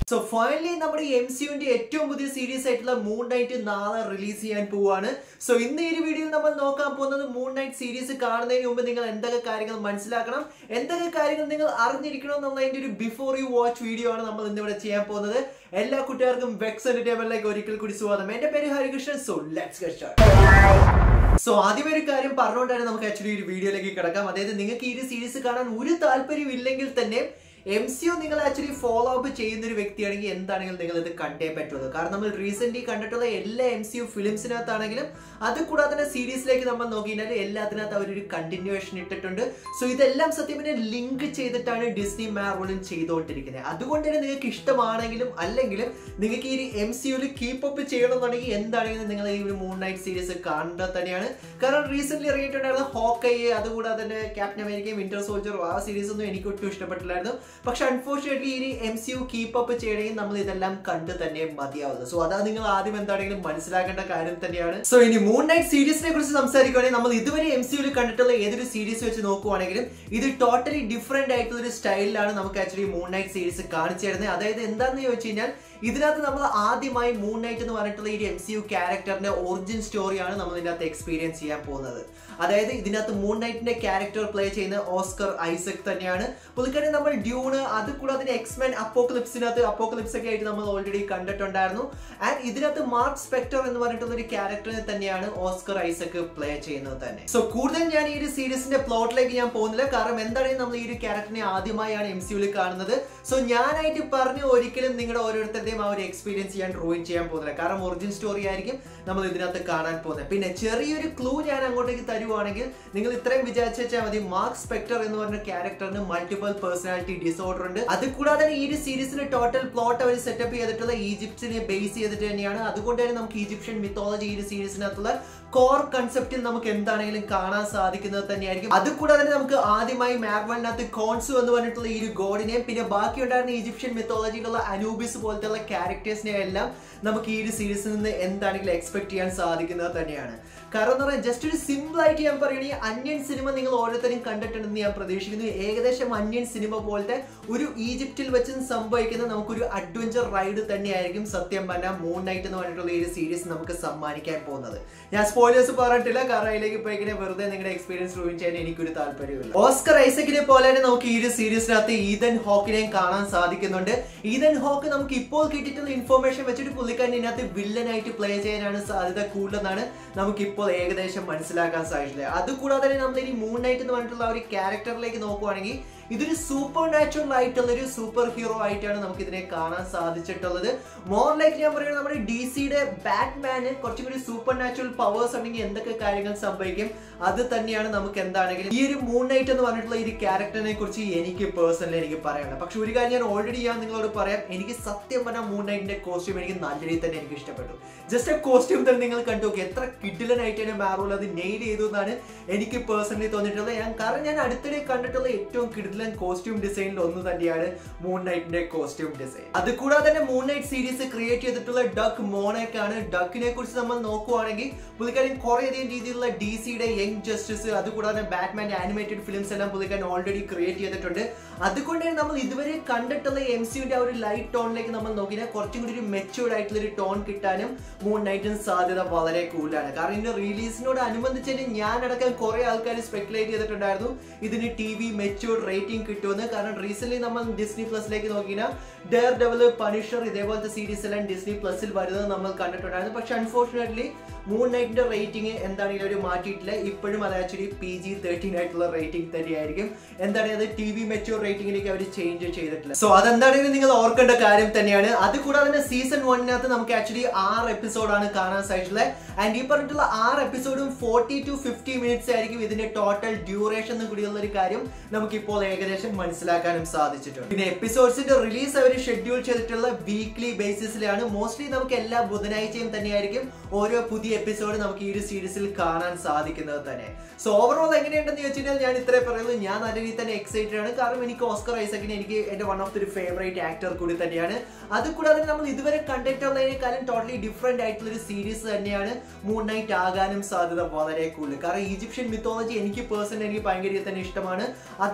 so finally നമ്മുടെ എം സിയുന്റെ ഏറ്റവും പുതിയ സീരീസ് ആയിട്ടുള്ള മൂൺ നൈറ്റ് നാളെ റിലീസ് ചെയ്യാൻ പോവാണ് സോ ഇന്ന് ഈ ഒരു വീഡിയോയിൽ നമ്മൾ നോക്കാൻ പോകുന്നത് മൂൺ നൈറ്റ് സീരീസ് കാണുന്നതിന് മുമ്പ് നിങ്ങൾ എന്തൊക്കെ കാര്യങ്ങൾ മനസ്സിലാക്കണം എന്തൊക്കെ കാര്യങ്ങൾ നിങ്ങൾ അറിഞ്ഞിരിക്കണം എന്നുള്ളതിന്റെ ഒരു ബിഫോർ യു വാച്ച് വീഡിയോ ആണ് നമ്മൾ ഇന്നിവിടെ ചെയ്യാൻ പോകുന്നത് എല്ലാ കുട്ടികൾക്കും വെക്സ് എന്റർടൈൻമെന്റിലേക്ക് ഒരിക്കൽ കൂടി സ്വാഗതം എന്റെ പേര് Harikrishnan so let's get start so ആദ്യമേ ഒരു കാര്യം പറഞ്ഞുകൊണ്ടാണ് നമുക്ക് ആക്ച്വലി ഒരു വീഡിയോയിലേക്ക് കിടക്കാം അതായത് നിങ്ങൾക്ക് ഈ ഒരു സീരീസ് കാണാൻ ഒരു താല്പര്യം ഇല്ലെങ്കിൽ തന്നെ എം സി ഒ നിങ്ങൾ ആക്ച്വലി ഫോളോ അപ്പ് ചെയ്യുന്ന ഒരു വ്യക്തിയാണെങ്കിൽ എന്താണെങ്കിലും നിങ്ങൾ ഇത് കണ്ടേ പറ്റുള്ളൂ കാരണം നമ്മൾ റീസെന്റ് കണ്ടിട്ടുള്ള എല്ലാ എം സി യു ഫിലിംസിനകത്താണെങ്കിലും അത് കൂടാതെ തന്നെ സീരീസിലേക്ക് നമ്മൾ നോക്കി കഴിഞ്ഞാൽ എല്ലാത്തിനകത്ത് അവരൊരു കണ്ടിന്യൂവേഷൻ ഇട്ടിട്ടുണ്ട് സോ ഇതെല്ലാം സത്യം പിന്നെ ലിങ്ക് ചെയ്തിട്ടാണ് ഡിസ്നി മാർവലും ചെയ്തുകൊണ്ടിരിക്കുന്നത് അതുകൊണ്ട് തന്നെ നിങ്ങൾക്ക് ഇഷ്ടമാണെങ്കിലും അല്ലെങ്കിലും നിങ്ങൾക്ക് ഈ ഒരു എം സി യുവിൽ കീപ്പ് അപ്പ് ചെയ്യണമെന്നുണ്ടെങ്കിൽ എന്താണെങ്കിലും നിങ്ങൾ ഈ ഒരു മൂൺ നൈറ്റ് സീരീസ് കാണേണ്ടത് തന്നെയാണ് കാരണം റീസെന്റ് ഇറങ്ങിയിട്ടുണ്ടായിരുന്ന ഹോക്കൈ അതുകൂടാതെ തന്നെ ക്യാപ്റ്റൻ അമേരിക്കയും വിന്റർ സോൾജറും ആ സീരീസ് ഒന്നും എനിക്ക് ഒട്ടും ഇഷ്ടപ്പെട്ടില്ലായിരുന്നു പക്ഷെ അൺഫോർച്ചുനേറ്റ്ലി ഈ M C U keep up ചെയ്യണമെങ്കിൽ നമ്മൾ ഇതെല്ലാം കണ്ട് തന്നെ മതിയാവുന്നത് സോ അതാ നിങ്ങൾ ആദ്യം എന്താണെങ്കിലും മനസ്സിലാക്കേണ്ട കാര്യം തന്നെയാണ് സോ ഇനി മൂൺ നൈറ്റ് സീരീസിനെ കുറിച്ച് സംസാരിക്കുകയാണെങ്കിൽ നമ്മൾ ഇതുവരെ എം സി യുവിൽ കണ്ടിട്ടുള്ള ഏതൊരു സീരീസ് വെച്ച് നോക്കുവാണെങ്കിലും ഇത് ടോട്ടലി ഡിഫറെന്റ് ആയിട്ടുള്ള ഒരു സ്റ്റൈലിലാണ് നമുക്ക് ആക്ച്വലി മൂൺ നൈറ്റ് സീരീസ് കാണിച്ചു തരുന്നത് അതായത് എന്താണെന്ന് ചോദിച്ചു കഴിഞ്ഞാൽ ഇതിനകത്ത് നമ്മൾ ആദ്യമായി മൂൺ നൈറ്റ് എന്ന് പറഞ്ഞിട്ടുള്ള ഈ എം സി യു ക്യാരക്ടറിന്റെ ഒറിജിൻ സ്റ്റോറിയാണ് നമ്മൾ ഇതിനകത്ത് എക്സ്പീരിയൻസ് ചെയ്യാൻ പോകുന്നത് അതായത് ഇതിനകത്ത് മൂൺ നൈറ്റിന്റെ ക്യാരക്ടർ പ്ലേ ചെയ്യുന്ന ഓസ്കർ ഐസക് തന്നെയാണ് പുള്ളിക്കാരെ നമ്മൾ ഡ്യൂണ് അത് കൂടാതെ എക്സ്മെൻ അപ്പോക്ലിപ്സിനകത്ത് അപ്പോക്ലിപ്സ് ഒക്കെ ആയിട്ട് നമ്മൾ ഓൾറെഡി കണ്ടിട്ടുണ്ടായിരുന്നു ആൻഡ് ഇതിനകത്ത് മാർക്ക് സ്പെക്ടർ എന്ന് പറഞ്ഞിട്ടുള്ള ഒരു ക്യാരക്ടറിനെ തന്നെയാണ് ഓസ്കർ ഐസക് പ്ലേ ചെയ്യുന്നത് തന്നെ സോ കൂടുതൽ ഞാൻ ഈ ഒരു സീരീസിന്റെ പ്ലോട്ടിലേക്ക് ഞാൻ പോകുന്നില്ല കാരണം എന്താണെങ്കിലും നമ്മൾ ഈ ഒരു ക്യാരക്ടറിനെ ആദ്യമായാണ് എം സി യുവിൽ കാണുന്നത് സോ ഞാനായിട്ട് പറഞ്ഞു ഒരിക്കലും നിങ്ങളുടെ ഓരോരുത്തരുടെയും ആ ഒരു എക്സ്പീരിയൻസ് ചെയ്യാൻ റൂയിൻ ചെയ്യാൻ പോകുന്നില്ല കാരണം ഒറിജിൻ സ്റ്റോറി ആയിരിക്കും നമ്മൾ ഇതിനകത്ത് കാണാൻ പോകുന്നത് പിന്നെ ചെറിയൊരു ക്ലൂ ഞാൻ അങ്ങോട്ടേക്ക് തരുവാണെങ്കിൽ നിങ്ങൾ ഇത്രയും വിചാരിച്ചു വെച്ചാൽ മതി മാർക്ക് സ്പെക്ടർ എന്ന് പറഞ്ഞ ക്യാരക്ടറിന് മൾട്ടിപ്പിൾ പേഴ്സണാലിറ്റി ഡിസോർഡർ ഉണ്ട് അത് കൂടാതെ ഈ ഒരു സീരീസിന്റെ ടോട്ടൽ പ്ലോട്ട് അവർ സെറ്റപ്പ് ചെയ്തിട്ടുള്ള ഈജിപ്തിനെ ബേസ് ചെയ്തിട്ട് തന്നെയാണ് അതുകൊണ്ട് തന്നെ നമുക്ക് ഈജിപ്ഷ്യൻ മിത്തോളജി ഈ ഒരു സീരീസിനകത്തുള്ള കോർ കൺസെപ്റ്റിൽ നമുക്ക് എന്താണെങ്കിലും കാണാൻ സാധിക്കുന്നത് തന്നെയായിരിക്കും അത് കൂടാതെ തന്നെ നമുക്ക് ആദ്യമായി മാർവലിനകത്ത് കോൺസു എന്ന് പറഞ്ഞിട്ടുള്ള ഈ ഒരു ഗോഡിനെയും പിന്നെ ബാക്കി ഉണ്ടായിരുന്ന ഈജിപ്ഷ്യൻ മിത്തോളജിയിലുള്ള അനൂബിസ് പോലത്തെ ക്യാരക്ടേഴ്സിനെ എല്ലാം നമുക്ക് ഈ ഒരു സീരീസിൽ നിന്ന് എന്താണെങ്കിലും എക്സ്പെക്ട് ചെയ്യാൻ സാധിക്കുന്നത് തന്നെയാണ് കാരണം എന്ന് പറഞ്ഞാൽ ജസ്റ്റ് ഒരു സിമ്പിൾ ആയിട്ട് ഞാൻ പറയുകയാണെങ്കിൽ അന്യൻ സിനിമ നിങ്ങൾ ഓരോരുത്തരും കണ്ടിട്ടുണ്ടെന്ന് ഞാൻ പ്രതീക്ഷിക്കുന്നു ഏകദേശം അന്യൻ സിനിമ പോലത്തെ ഒരു ഈജിപ്തിൽ വെച്ച് സംഭവിക്കുന്ന നമുക്കൊരു അഡ്വഞ്ചർ റൈഡ് തന്നെയായിരിക്കും സത്യം പറഞ്ഞാൽ മൂൺ നൈറ്റ് എന്ന് പറഞ്ഞിട്ടുള്ള ഈ ഒരു സീരീസ് നമുക്ക് സമ്മാനിക്കാൻ പോകുന്നത് ഞാൻ സ്പോയിലേഴ്സ് പറഞ്ഞിട്ടില്ല കാരണം അതിലേക്ക് പോയി ഇങ്ങനെ വെറുതെ നിങ്ങളുടെ എക്സ്പീരിയൻസ് റൂയിൻ ചെയ്യാൻ എനിക്കൊരു താല്പര്യമില്ല ഓസ്കർ ഐസക്കിനെ പോലെ തന്നെ നമുക്ക് ഈ ഒരു സീരീസിനകത്ത് ഈതൻ ഹോക്കിനെയും കാണാൻ സാധിക്കുന്നുണ്ട് ഈതൻ ഹോക്ക് നമുക്ക് ഇപ്പോൾ കിട്ടിയിട്ടുള്ള ഇൻഫോർമേഷൻ വെച്ചിട്ട് പുള്ളിക്കാരൻ ഇതിനകത്ത് വില്ലനായിട്ട് പ്ലേ ചെയ്യാനാണ് സാധ്യത കൂടുതലെന്നാണ് നമുക്ക് ഇപ്പോൾ ഏകദേശം മനസ്സിലാക്കാൻ സാധിച്ചില്ല അതുകൂടാതെ തന്നെ നമ്മൾ ഇനി മൂൺ നൈറ്റ് എന്ന് പറഞ്ഞിട്ടുള്ള ആ ഒരു ക്യാരക്ടറിലേക്ക് നോക്കുവാണെങ്കിൽ ഇതൊരു സൂപ്പർ നാച്ചുറൽ ആയിട്ടുള്ള ഒരു സൂപ്പർ ഹീറോ ആയിട്ടാണ് നമുക്ക് ഇതിനെ കാണാൻ സാധിച്ചിട്ടുള്ളത് മോർ ലൈക്ക് ഞാൻ പറയുന്നത് നമ്മുടെ ഡി സിയുടെ ബാറ്റ്മാന് കുറച്ചും കൂടി സൂപ്പർ നാച്ചുറൽ പവേഴ്സ് ഉണ്ടെങ്കിൽ എന്തൊക്കെ കാര്യങ്ങൾ സംഭവിക്കും അത് തന്നെയാണ് നമുക്ക് എന്താണെങ്കിലും ഈ ഒരു മൂൺ നൈറ്റ് എന്ന് പറഞ്ഞിട്ടുള്ള ഈ ക്യാരക്ടറിനെ കുറിച്ച് എനിക്ക് പേഴ്സണലി എനിക്ക് പറയാനുള്ളത് പക്ഷെ ഒരു കാര്യം ഞാൻ ഓൾറെഡി ഞാൻ നിങ്ങളോട് പറയാം എനിക്ക് സത്യം പറഞ്ഞാൽ മൂൺ നൈറ്റിന്റെ കോസ്റ്റ്യൂം എനിക്ക് നല്ല രീതിയിൽ തന്നെ എനിക്ക് ഇഷ്ടപ്പെട്ടു ജസ്റ്റ് ആ കോസ്റ്റ്യൂം തന്നെ നിങ്ങൾ കണ്ടു നോക്കി എത്ര കിഡിലനായിട്ടാണ് മാറൂൾ അത് നെയിൽ ചെയ്തു എന്നാണ് എനിക്ക് പേഴ്സണലി തോന്നിയിട്ടുള്ളത് ഞാൻ കാരണം ഞാൻ അടുത്തിടെ കണ്ടിട്ടുള്ള ഏറ്റവും കിഡിലൻ കോസ്റ്റ്യൂം ഡിസൈനിൽ ഒന്ന് തന്നെയാണ് മൂൺ നൈറ്റിന്റെ കോസ്റ്റ്യൂം ഡിസൈൻ അത് കൂടാതെ തന്നെ മൂൺ നൈറ്റ് സീരീസ് ക്രിയേറ്റ് ചെയ്തിട്ടുള്ള ഡക്ക് മോണേക്ക് ആണ് ഡക്കിനെ കുറിച്ച് നമ്മൾ നോക്കുവാണെങ്കിൽ പുള്ളിക്കാരൻ കുറേയധികം രീതിയിലുള്ള ഡി സിയുടെ യങ് ജസ്റ്റിസ് അതുകൂടാതെ ബാറ്റ്മാൻ്റെ ആനിമേറ്റഡ് ഫിലിംസ് എല്ലാം പുള്ളിക്കാരൻ ഓൾറെഡി ക്രിയേറ്റ് ചെയ്തിട്ടുണ്ട് അതുകൊണ്ട് തന്നെ നമ്മൾ ഇതുവരെ കണ്ടിട്ടുള്ള എം സിയുടെ ആ ഒരു ലൈറ്റ് ടോണിലേക്ക് നമ്മൾ നോക്കിയാൽ കുറച്ചും കൂടി ഒരു മെച്ചൂർഡ് ആയിട്ടുള്ള ഒരു ടോൺ കിട്ടാനും മൂൺ നൈറ്റിന് സാധ്യത വളരെ കൂടുതലാണ് കാരണം ഇതിന്റെ റിലീസിനോട് അനുബന്ധിച്ചതിന് ഞാനടക്കം കുറെ ആൾക്കാർ സ്പെക്കുലേറ്റ് ചെയ്തിട്ടുണ്ടായിരുന്നു ഇതിന് ടി വി മെച്ചൂർഡ് റേറ്റിംഗ് കിട്ടുമെന്ന് കാരണം റീസെന്റ് നമ്മൾ ഡിസ്നി പ്ലസിലേക്ക് നോക്കിയാൽ ഡെയർ ഡെവല് പണിഷർ ഇതേപോലത്തെ സീരീസ് എല്ലാം ഡിസ്നി പ്ലസിൽ വരുന്നത് നമ്മൾ കണ്ടിട്ടുണ്ടായിരുന്നു പക്ഷെ അൺഫോർച്ചുനേറ്റ്ലി മൂൺ നൈറ്റിന്റെ റേറ്റിംഗ് എന്താണെങ്കിലും ഒരു മാറ്റിയിട്ടില്ല ഇപ്പോഴും അത് ആക്ച്വലി പി ജി തേർട്ടീൻ ആയിട്ടുള്ള റേറ്റിംഗ് തന്നെയായിരിക്കും എന്താണ് അത് ടി വി മെച്ചൂർ റേറ്റിംഗിലേക്ക് അവർ ചേഞ്ച് ചെയ്തിട്ടില്ല സോ അതെന്താണെങ്കിലും നിങ്ങൾ ഓർക്കേണ്ട കാര്യം തന്നെയാണ് അത് കൂടാതെ തന്നെ സീസൺ വണ്ണിനകത്ത് നമുക്ക് ആക്ച്വലി ആറ് എപ്പിസോഡാണ് കാണാൻ സാധിച്ചിട്ടുള്ളത് ആൻഡ് ഈ പറഞ്ഞിട്ടുള്ള ആറ് എപ്പിസോഡും ഫോർട്ടി ടു ഫിഫ്റ്റി മിനിറ്റ്സ് ആയിരിക്കും ഇതിന്റെ ടോട്ടൽ ഡ്യൂറേഷൻ കൂടിയുള്ള ഒരു കാര്യം നമുക്കിപ്പോൾ ഏകദേശം മനസ്സിലാക്കാനും സാധിച്ചിട്ടുണ്ട് പിന്നെ എപ്പിസോഡ്സിന്റെ റിലീസ് അവർ ഷെഡ്യൂൾ ചെയ്തിട്ടുള്ള വീക്ക്ലി ബേസിസിലാണ് മോസ്റ്റ്ലി നമുക്ക് എല്ലാ ബുധനാഴ്ചയും തന്നെയായിരിക്കും ഓരോ പുതിയ എപ്പിസോഡ് നമുക്ക് ഈ ഒരു സീരീസിൽ കാണാൻ സാധിക്കുന്നത് തന്നെ സോ ഓവറോൾ എങ്ങനെയുണ്ടെന്ന് ചോദിച്ചു കഴിഞ്ഞാൽ ഞാൻ ഇത്രേ പറയുള്ളൂ ഞാൻ നല്ല രീതിയിൽ തന്നെ എക്സൈറ്റഡ് ആണ് കാരണം എനിക്ക് ഓസ്കർ ഐസക്കിനെ എനിക്ക് എന്റെ one of the favourite actor കൂടി തന്നെയാണ് അത് കൂടാതെ നമ്മൾ ഇതുവരെ കണ്ടിട്ടുള്ളതിനേക്കാളും ടോട്ടലി ഡിഫറെന്റ് ആയിട്ടുള്ള ഒരു സീരീസ് തന്നെയാണ് മൂൺ നൈറ്റ് ആകാനും സാധ്യത വളരെ കൂടുതൽ കാരണം ഈജിപ്ഷ്യൻ മിത്തോളജി എനിക്ക് പേഴ്സണലി എനിക്ക് ഭയങ്കര തന്നെ ഇഷ്ടമാണ് അതുകൂടാതെ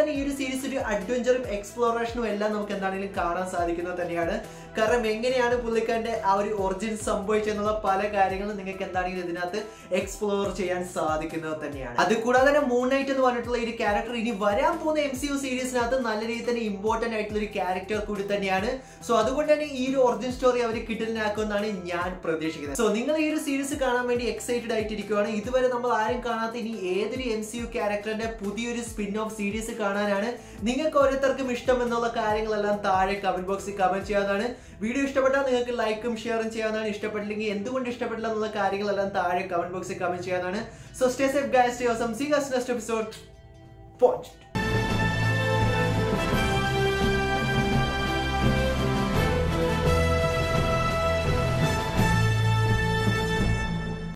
തന്നെ ഈ ഒരു സീരീസ് ഒരു അഡ്വഞ്ചറും എക്സ്പ്ലോറേഷനും എല്ലാം നമുക്ക് എന്താണെങ്കിലും കാണാൻ സാധിക്കുന്നത് തന്നെയാണ് കാരണം എങ്ങനെയാണ് പുള്ളിക്കാരന്റെ ആ ഒരു ഒറിജിൻ സംഭവിച്ചെന്നുള്ള പല കാര്യങ്ങളും നിങ്ങൾക്ക് എന്താണെങ്കിലും ഇതിനകത്ത് എക്സ്പ്ലോർ ചെയ്യാൻ സാധിക്കുന്നത് തന്നെയാണ് അത് കൂടാതെ തന്നെ മൂൺ നൈറ്റ് എന്ന് പറഞ്ഞിട്ടുള്ള ഈ ഒരു ക്യാരക്ടർ ഇനി വരാൻ പോകുന്ന എം സി യു സീരീസിനകത്ത് നല്ല രീതിയിൽ തന്നെ ഇമ്പോർട്ടന്റ് ആയിട്ടുള്ള ഒരു ക്യാരക്ടർ കൂടി തന്നെയാണ് സോ അതുകൊണ്ട് തന്നെ ഈ ഒരു ഒറിജിൻ സ്റ്റോറി അവർ കിട്ടലിനാക്കുമെന്നാണ് ഞാൻ പ്രതീക്ഷിക്കുന്നത് സോ നിങ്ങൾ ഈ ഒരു സീരീസ് കാണാൻ വേണ്ടി എക്സൈറ്റഡ് ആയിട്ടിരിക്കുകയാണ് ഇതുവരെ നമ്മൾ ആരും കാണാത്ത ഇനി ഏതൊരു എം സി യു ക്യാരക്ടറിന്റെ പുതിയൊരു സ്പിൻ ഓഫ് സീരീസ് കാണാനാണ് നിങ്ങൾക്ക് ഓരോരുത്തർക്കും ഇഷ്ടം എന്നുള്ള കാര്യങ്ങളെല്ലാം താഴെ കമന്റ് ബോക്സിൽ കമന്റ് ചെയ്യാവുന്നതാണ് വീഡിയോ ഇഷ്ടപ്പെട്ടാൽ നിങ്ങൾക്ക് ലൈക്കും ഷെയറും ചെയ്യാവുന്നതാണ് ഇഷ്ടപ്പെട്ടില്ലെങ്കിൽ എന്തുകൊണ്ട് ഇഷ്ടപ്പെട്ടില്ല എന്നുള്ള കാര്യങ്ങളെല്ലാം താഴെ കമന്റ് ബോക്സിൽ കമന്റ് ചെയ്യാവുന്നതാണ് so stay safe guys stay awesome see guys next episode point